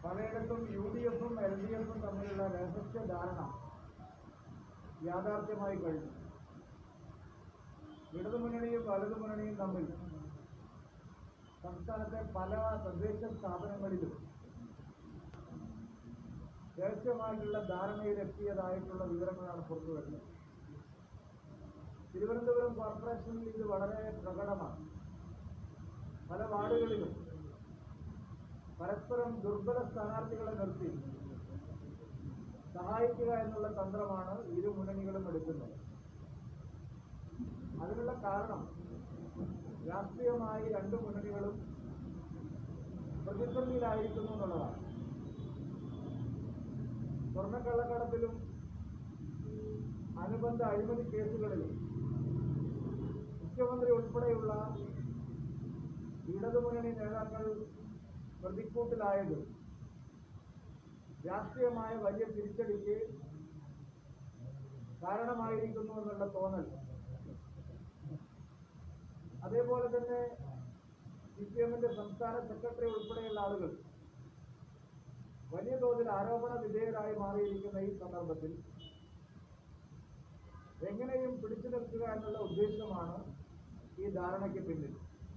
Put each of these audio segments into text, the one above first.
പലയിടത്തും U D എഫും L D എഫും തമ്മിലുള്ള രഹസ്യ ധാരണ യാഥാർത്ഥ്യമായി കഴിഞ്ഞു ഇടതുമുന്നണിയും വലതുമുന്നണിയും തമ്മിൽ സംസ്ഥാനത്തെ പല തദ്ദേശ സ്ഥാപനങ്ങളിലും രഹസ്യമായിട്ടുള്ള ധാരണയിലെത്തിയതായിട്ടുള്ള വിവരങ്ങളാണ് പുറത്തു വരുന്നത് തിരുവനന്തപുരം കോർപ്പറേഷനിൽ ഇത് വളരെ പ്രകടമാണ് പല വാർഡുകളിലും പരസ്പരം ദുർബല സ്ഥാനാർത്ഥികളെ നിർത്തി സഹായിക്കുക എന്നുള്ള തന്ത്രമാണ് ഇരു മുന്നണികളും എടുക്കുന്നത് അതിനുള്ള കാരണം രാഷ്ട്രീയമായി രണ്ട് മുന്നണികളും പ്രതിസന്ധിയിലായിരിക്കുന്നു എന്നുള്ളതാണ് സ്വർണ്ണക്കള്ളക്കടത്തിലും അനുബന്ധ അഴിമതി കേസുകളിലും മുഖ്യമന്ത്രി ഉൾപ്പെടെയുള്ള ഇടതുമുന്നണി നേതാക്കൾ പ്രതിക്കൂട്ടിലായത് രാഷ്ട്രീയമായ വലിയ തിരിച്ചടിക്ക് കാരണമായിരിക്കുന്നു എന്നുള്ള തോന്നൽ അതേപോലെ തന്നെ സി പി എമ്മിന്റെ സംസ്ഥാന സെക്രട്ടറി ഉൾപ്പെടെയുള്ള ആളുകൾ വലിയ തോതിൽ ആരോപണ വിധേയരായി മാറിയിരിക്കുന്ന ഈ സന്ദർഭത്തിൽ എങ്ങനെയും പിടിച്ചു നിൽക്കുക എന്നുള്ള ഉദ്ദേശമാണ് ഈ ധാരണയ്ക്ക് പിന്നിൽ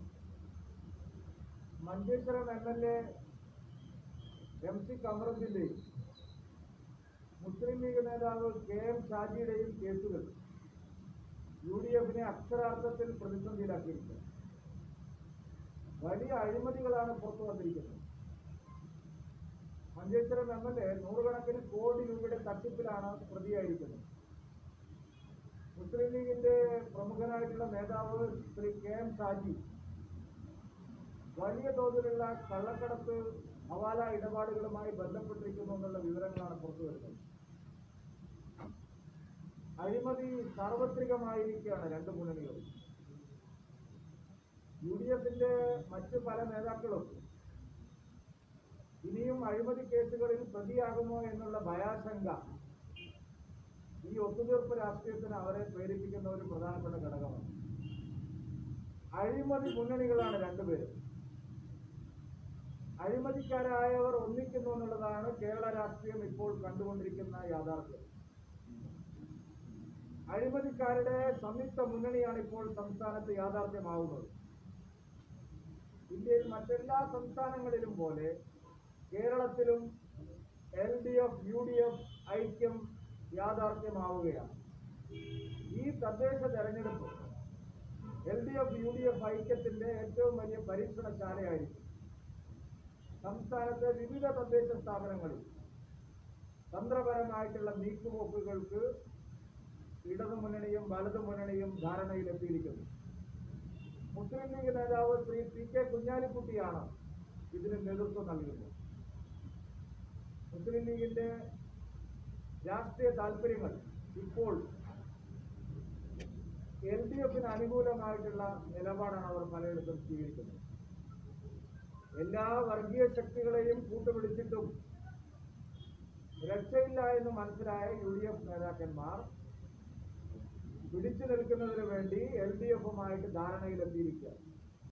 Manjeshwaram M L A M C കമറുദ്ദീന്റെയും മുസ്ലിം ലീഗ് നേതാവ് കെ എം ഷാജിയുടെയും കേസുകൾ യു ഡി എഫിനെ അക്ഷരാർത്ഥത്തിൽ പ്രതിസന്ധിയിലാക്കിയിരിക്കുന്നത് വലിയ അഴിമതികളാണ് പുറത്തു വന്നിരിക്കുന്നത് മഞ്ചേശ്വരം എം എൽ എ നൂറുകണക്കിന് കോടി രൂപയുടെ തട്ടിപ്പിലാണ് പ്രതിയായിരിക്കുന്നത് മുസ്ലിം ലീഗിന്റെ പ്രമുഖനായിട്ടുള്ള നേതാവ് ശ്രീ കെ എം ഷാജി വലിയ തോതിലുള്ള കള്ളക്കടത്ത് ഹവാല ഇടപാടുകളുമായി ബന്ധപ്പെട്ടിരിക്കുന്നു എന്നുള്ള വിവരങ്ങളാണ് പുറത്തു വരുന്നത് അഴിമതി സാർവത്രികമായിരിക്കുകയാണ് രണ്ട് മുന്നണികളും യു ഡി എഫിന്റെ മറ്റു പല നേതാക്കളും ഇനിയും അഴിമതി കേസുകളിൽ പ്രതിയാകുമോ എന്നുള്ള ഭയാശങ്ക ഈ ഒത്തുതീർപ്പ് രാഷ്ട്രീയത്തിന് അവരെ പ്രേരിപ്പിക്കുന്ന ഒരു പ്രധാനപ്പെട്ട ഘടകമാണ് അഴിമതി മുന്നണികളാണ് രണ്ടുപേരും അഴിമതിക്കാരായവർ ഒന്നിക്കുന്നു എന്നുള്ളതാണ് കേരള രാഷ്ട്രീയം ഇപ്പോൾ കണ്ടുകൊണ്ടിരിക്കുന്ന യാഥാർത്ഥ്യം അഴിമതിക്കാരുടെ സംയുക്ത മുന്നണിയാണ് ഇപ്പോൾ സംസ്ഥാനത്ത് യാഥാർത്ഥ്യമാവുന്നത് ഇന്ത്യയിൽ മറ്റെല്ലാ സംസ്ഥാനങ്ങളിലും പോലെ കേരളത്തിലും L D F U D F ഐക്യം യാഥാർത്ഥ്യമാവുകയാണ് ഈ തദ്ദേശ തെരഞ്ഞെടുപ്പ് L D F U D F ഐക്യത്തിന്റെ ഏറ്റവും വലിയ പരീക്ഷണശാലയായിരിക്കും സംസ്ഥാനത്തെ വിവിധ തദ്ദേശ സ്ഥാപനങ്ങളിൽ തന്ത്രപരമായിട്ടുള്ള നീക്കുപോക്കുകൾക്ക് ഇടതുമുന്നണിയും വലതുമുന്നണിയും ധാരണയിലെത്തിയിരിക്കുന്നു മുസ്ലിം ലീഗ് നേതാവ് ശ്രീ പി കെ കുഞ്ഞാലിക്കുട്ടിയാണ് ഇതിന് നേതൃത്വം നൽകുന്നത് മുസ്ലിം ലീഗിന്റെ രാഷ്ട്രീയ താല്പര്യങ്ങൾ ഇപ്പോൾ എൽ ഡി എഫിന് അനുകൂലമായിട്ടുള്ള നിലപാടാണ് അവർ പലയിടത്തും സ്വീകരിക്കുന്നത് എല്ലാ വർഗീയ ശക്തികളെയും കൂട്ടുപിടിച്ചിട്ടും രക്ഷയില്ല എന്ന് മനസ്സിലായ യു ഡി എഫ് നേതാക്കന്മാർ പിടിച്ചു നിൽക്കുന്നതിന് വേണ്ടി എൽ ഡി എഫുമായിട്ട് ധാരണയിലെത്തിയിരിക്കുക